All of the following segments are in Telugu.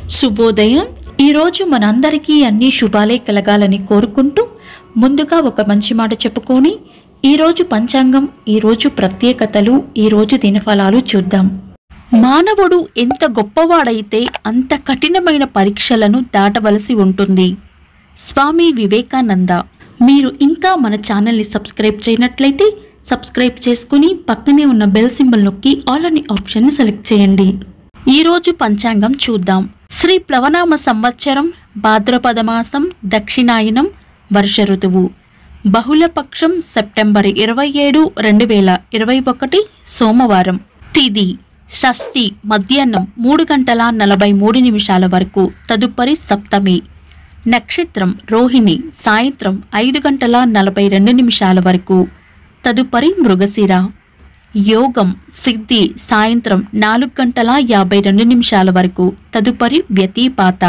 శుభోదయం ఈరోజు మనందరికీ అన్ని శుభాలే కలగాలని కోరుకుంటూ ముందుగా ఒక మంచి మాట చెప్పుకొని ఈరోజు పంచాంగం ఈరోజు ప్రత్యేకతలు ఈరోజు దినఫలాలు చూద్దాం మానవుడు ఎంత గొప్పవాడైతే అంత కఠినమైన పరీక్షలను దాటవలసి ఉంటుంది స్వామి వివేకానంద మీరు ఇంకా మన ఛానల్ని సబ్స్క్రైబ్ చేయనట్లయితే సబ్స్క్రైబ్ చేసుకుని పక్కనే ఉన్న బెల్ సింబల్ నొక్కి ఆల్ అని ఆప్షన్ని సెలెక్ట్ చేయండి ఈ రోజు పంచాంగం చూద్దాం శ్రీ ప్లవనామ సంవత్సరం భాద్రపద మాసం దక్షిణాయనం వర్ష ఋతువు బహుళపక్షం సెప్టెంబర్ ఇరవై ఏడు రెండు వేల ఇరవై ఒకటి సోమవారం తిది షష్ఠి మధ్యాహ్నం మూడు గంటల నలభై మూడు నిమిషాల వరకు తదుపరి సప్తమి నక్షత్రం రోహిణి సాయంత్రం ఐదు గంటల నలభై రెండు నిమిషాల వరకు తదుపరి మృగశిర యోగం సిద్ధి సాయంత్రం నాలుగు గంటల యాభై రెండు నిమిషాల వరకు తదుపరి వ్యతిపాత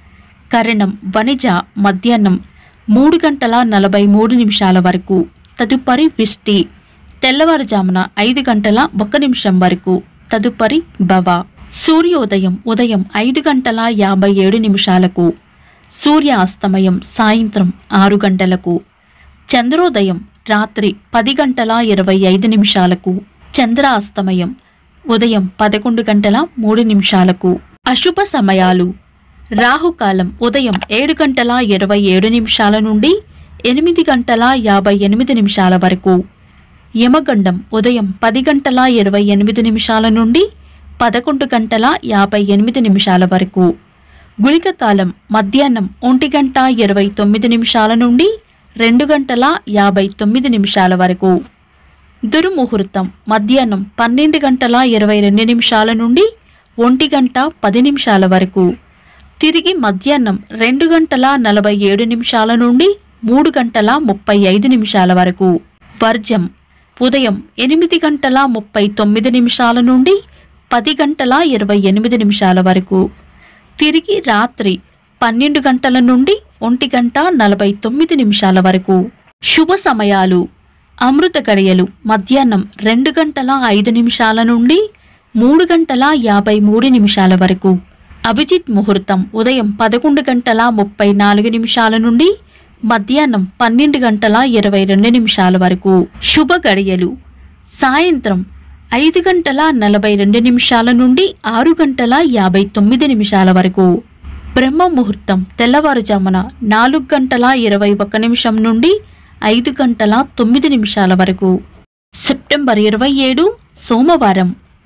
కరణం వనిజ మధ్యాహ్నం మూడు గంటల నలభై మూడు నిమిషాల వరకు తదుపరి విష్టి తెల్లవారుజామున ఐదు గంటల ఒక నిమిషం వరకు తదుపరి భవ సూర్యోదయం ఉదయం ఐదు గంటల యాభై ఏడు నిమిషాలకు సూర్య అస్తమయం సాయంత్రం ఆరు గంటలకు చంద్రోదయం రాత్రి పది గంటల ఇరవై ఐదు నిమిషాలకు చంద్ర అస్తమయం ఉదయం పదకొండు గంటల మూడు నిమిషాలకు అశుభ సమయాలు రాహుకాలం ఉదయం ఏడు గంటల ఇరవై ఏడు నిమిషాల నుండి ఎనిమిది గంటల యాభై ఎనిమిది నిమిషాల వరకు యమగండం ఉదయం పది గంటల ఇరవై ఎనిమిది నిమిషాల నుండి పదకొండు గంటల యాభై ఎనిమిది నిమిషాల వరకు గుళిక కాలం మధ్యాహ్నం ఒంటి గంట ఇరవై తొమ్మిది నిమిషాల నుండి రెండు గంటల యాభై తొమ్మిది నిమిషాల వరకు దుర్ముహూర్తం మధ్యాహ్నం పన్నెండు గంటల ఇరవై రెండు నిమిషాల నుండి ఒంటి గంట పది నిమిషాల వరకు తిరిగి మధ్యాహ్నం రెండు గంటల నలభై ఏడు నిమిషాల నుండి మూడు గంటల ముప్పై ఐదు నిమిషాల వరకు వర్జం ఉదయం ఎనిమిది గంటల ముప్పై తొమ్మిది నిమిషాల నుండి పది గంటల ఇరవై ఎనిమిది నిమిషాల వరకు తిరిగి రాత్రి పన్నెండు గంటల నుండి ఒంటి గంట నలభై తొమ్మిది నిమిషాల వరకు శుభ సమయాలు అమృత గడియలు మధ్యాహ్నం రెండు గంటల ఐదు నిమిషాల నుండి మూడు గంటల యాభై మూడు నిమిషాల వరకు అభిజిత్ ముహూర్తం ఉదయం పదకొండు గంటల ముప్పై నాలుగు నిమిషాల నుండి మధ్యాహ్నం పన్నెండు గంటల ఇరవై రెండు నిమిషాల వరకు శుభ గడియలు సాయంత్రం ఐదు గంటల నలభై రెండు నిమిషాల నుండి ఆరు గంటల యాభై తొమ్మిది నిమిషాల వరకు బ్రహ్మ ముహూర్తం తెల్లవారుజామున నాలుగు గంటల ఇరవై ఒక్క నిమిషం నుండి ఐదు గంటల తొమ్మిది నిమిషాల వరకు సెప్టెంబర్ ఇరవై ఏడు సోమవారం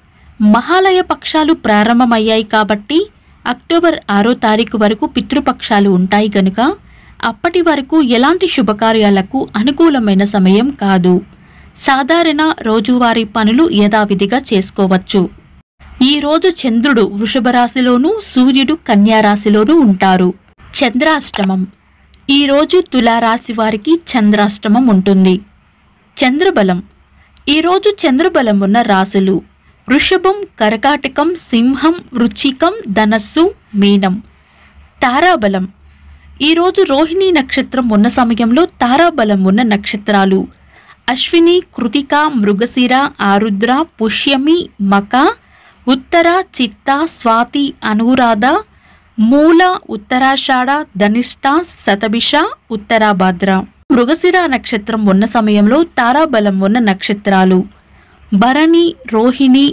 మహాలయ పక్షాలు ప్రారంభమయ్యాయి కాబట్టి అక్టోబర్ ఆరో తారీఖు వరకు పితృపక్షాలు ఉంటాయి గనుక అప్పటి వరకు ఎలాంటి శుభకార్యాలకు అనుకూలమైన సమయం కాదు సాధారణ రోజువారీ పనులు యథావిధిగా చేసుకోవచ్చు ఈ రోజు చంద్రుడు వృషభ రాశిలోనూ సూర్యుడు కన్యా రాశిలోనూ ఉంటారు చంద్రాష్టమం ఈ రోజు తులారాశి వారికి చంద్రాష్టమం ఉంటుంది చంద్రబలం ఈరోజు చంద్రబలం ఉన్న రాశులు వృషభం కరకాటకం సింహం వృచ్చికం ధనస్సు మీనం తారాబలం ఈరోజు రోహిణీ నక్షత్రం ఉన్న సమయంలో తారాబలం ఉన్న నక్షత్రాలు అశ్విని కృతిక మృగశిర ఆరుద్ర పుష్యమి మక ఉత్తర చిత్త స్వాతి అనురాధ మూల ఉత్తరాషాఢ ధనిష్ట శతభిష ఉత్తరాభాద్ర మృగశిర నక్షత్రం ఉన్న సమయంలో తారాబలం ఉన్న నక్షత్రాలు భరణి రోహిణి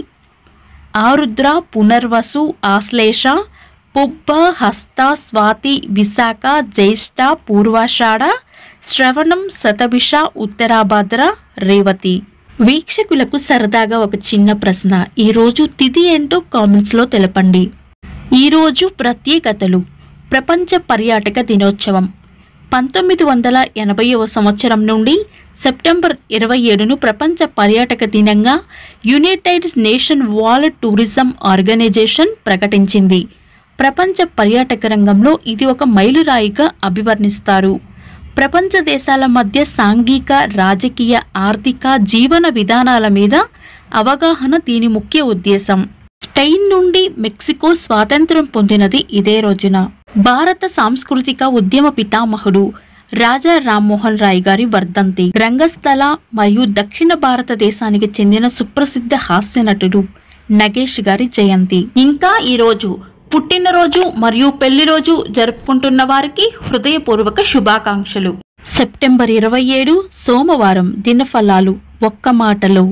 ఆరుద్ర పునర్వసు ఆశ్లేష పుబ్బ హస్త స్వాతి విశాఖ జ్యేష్ఠ పూర్వాషాఢ శ్రవణం శతభిష ఉత్తరాభాద్ర రేవతి వీక్షకులకు సరదాగా ఒక చిన్న ప్రశ్న ఈరోజు తిథి ఏంటో కామెంట్స్లో తెలపండి ఈరోజు ప్రత్యేకతలు ప్రపంచ పర్యాటక దినోత్సవం పంతొమ్మిది వందల ఎనభైవ సంవత్సరం నుండి సెప్టెంబర్ ఇరవై ఏడును ప్రపంచ పర్యాటక దినంగా united nation world tourism organisation ప్రకటించింది ప్రపంచ పర్యాటక రంగంలో ఇది ఒక మైలురాయిగా అభివర్ణిస్తారు ప్రపంచ దేశాల మధ్య సాంఘిక రాజకీయ ఆర్థిక జీవన విధానాల మీద అవగాహన దీని ముఖ్య ఉద్దేశం స్పెయిన్ నుండి మెక్సికో స్వాతంత్రం పొందినది ఇదే రోజున భారత సాంస్కృతిక ఉద్యమ పితామహుడు రాజా రామ్మోహన్ రాయ్ గారి వర్ధంతి రంగస్థల మరియు దక్షిణ భారతదేశానికి చెందిన సుప్రసిద్ధ హాస్య నటుడు నగేష్ గారి జయంతి ఇంకా ఈరోజు పుట్టినరోజు మరియు పెళ్లి రోజు జరుపుకుంటున్న వారికి హృదయపూర్వక శుభాకాంక్షలు సెప్టెంబర్ ఇరవై ఏడు సోమవారం దినఫలాలు ఒక్క మాటలో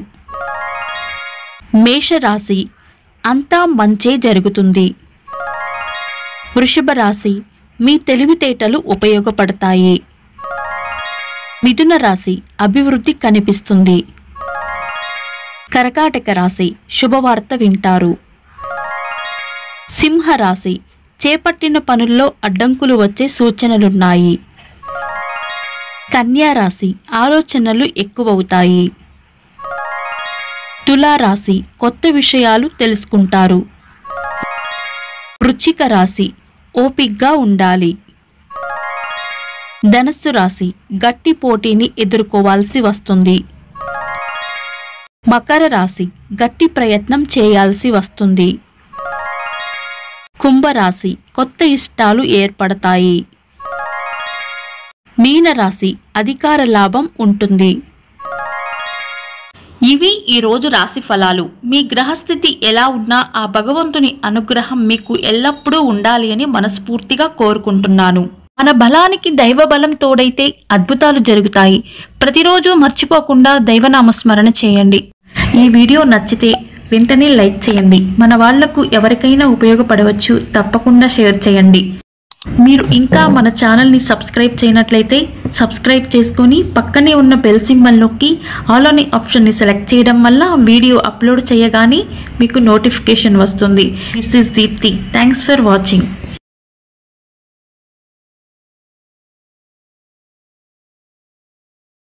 మేషరాశి అంతా మంచే జరుగుతుంది వృషభ రాశి మీ తెలివితేటలు ఉపయోగపడతాయి మిథున రాశి అభివృద్ధి కనిపిస్తుంది కరకాటక రాశి శుభవార్త వింటారు సింహరాశి చేపట్టిన పనుల్లో అడ్డంకులు వచ్చే సూచనలున్నాయి కన్యా రాశి ఆలోచనలు ఎక్కువవుతాయి తులారాశి కొత్త విషయాలు తెలుసుకుంటారు వృచ్చిక రాశి ఓపిగ్గా ఉండాలి ధనస్సు రాశి గట్టి పోటీని ఎదుర్కోవాల్సి వస్తుంది మకర రాశి గట్టి ప్రయత్నం చేయాల్సి వస్తుంది కుంభరాశి కొత్త ఇష్టాలు ఏర్పడతాయి మీనరాశి అధికార లాభం ఉంటుంది ఇవి ఈ రోజు రాశి ఫలాలు మీ గ్రహస్థితి ఎలా ఉన్నా ఆ భగవంతుని అనుగ్రహం మీకు ఎల్లప్పుడూ ఉండాలి అని మనస్ఫూర్తిగా కోరుకుంటున్నాను మన బలానికి దైవ బలం తోడైతే అద్భుతాలు జరుగుతాయి ప్రతిరోజు మర్చిపోకుండా దైవనామస్మరణ చేయండి ఈ వీడియో నచ్చితే వెంటనే లైక్ చేయండి మన వాళ్లకు ఎవరికైనా ఉపయోగపడవచ్చు తప్పకుండా షేర్ చేయండి మీరు ఇంకా మన ఛానల్ని సబ్స్క్రైబ్ చేయనట్లయితే సబ్స్క్రైబ్ చేసుకొని పక్కనే ఉన్న బెల్ సింబల్ నొక్కి ఆల్ అనే ఆప్షన్ని సెలెక్ట్ చేయడం వల్ల వీడియో అప్లోడ్ చేయగానే మీకు నోటిఫికేషన్ వస్తుంది this is Deepti thanks for watching